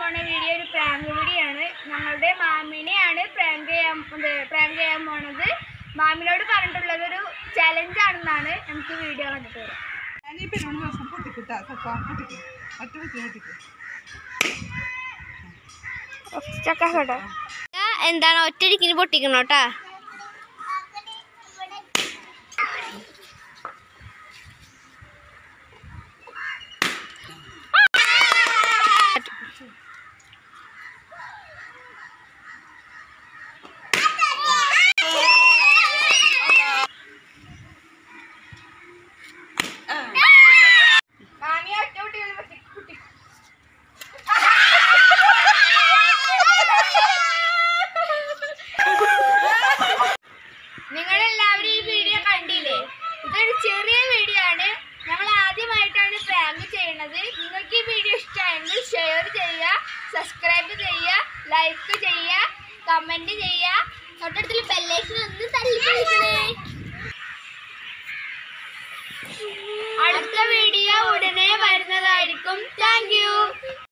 പോണ വീഡിയോ ഒരു prank video ആണ് ഞങ്ങളുടെ മാമിനെയാണ് പ്രാങ്ക് ചെയ്യാൻ പ്രാങ്ക് ചെയ്യാൻ പോണത് മാമിനോട് പറഞ്ഞിട്ടുള്ളത് ഒരു ചലഞ്ച് ആണെന്നാണ് നമുക്ക് വീഡിയോ കണ്ടിട്ട് വരാം ഞാനിപ്പോ രണ്ട് ദിവസം പൊട്ടിക്കിട്ടാ സഫ പൊട്ടിക്കും ഒറ്റ വെച്ച് പൊട്ടിക്കും എന്താണ് ഒറ്റടിക്കിന് പൊട്ടിക്കണം കേട്ടാ മാമി ഒറ്റ കുട്ടി കുട്ടി നിങ്ങളെല്ലാവരും ഈ വീഡിയോ കണ്ടില്ലേ ഇതൊരു ചെറിയ വീഡിയോ ആണ് ഞങ്ങൾ ആദ്യമായിട്ടാണ് പ്രാങ്ക് ചെയ്യുന്നത് നിങ്ങൾക്ക് ഈ വീഡിയോ ഇഷ്ടമായെങ്കിൽ ഷെയർ ചെയ്യുക സബ്സ്ക്രൈബ് ചെയ്യുക ലൈക്ക് ചെയ്യുക കമൻറ്റ് ചെയ്യുക തൊട്ടടുത്തുള്ള ബെല്ലേഷൻ ഒന്ന് തല്ലി പൊളിക്കണേ അടുത്ത വീഡിയോ ഉടനെ വരുന്നതായിരിക്കും താങ്ക് യു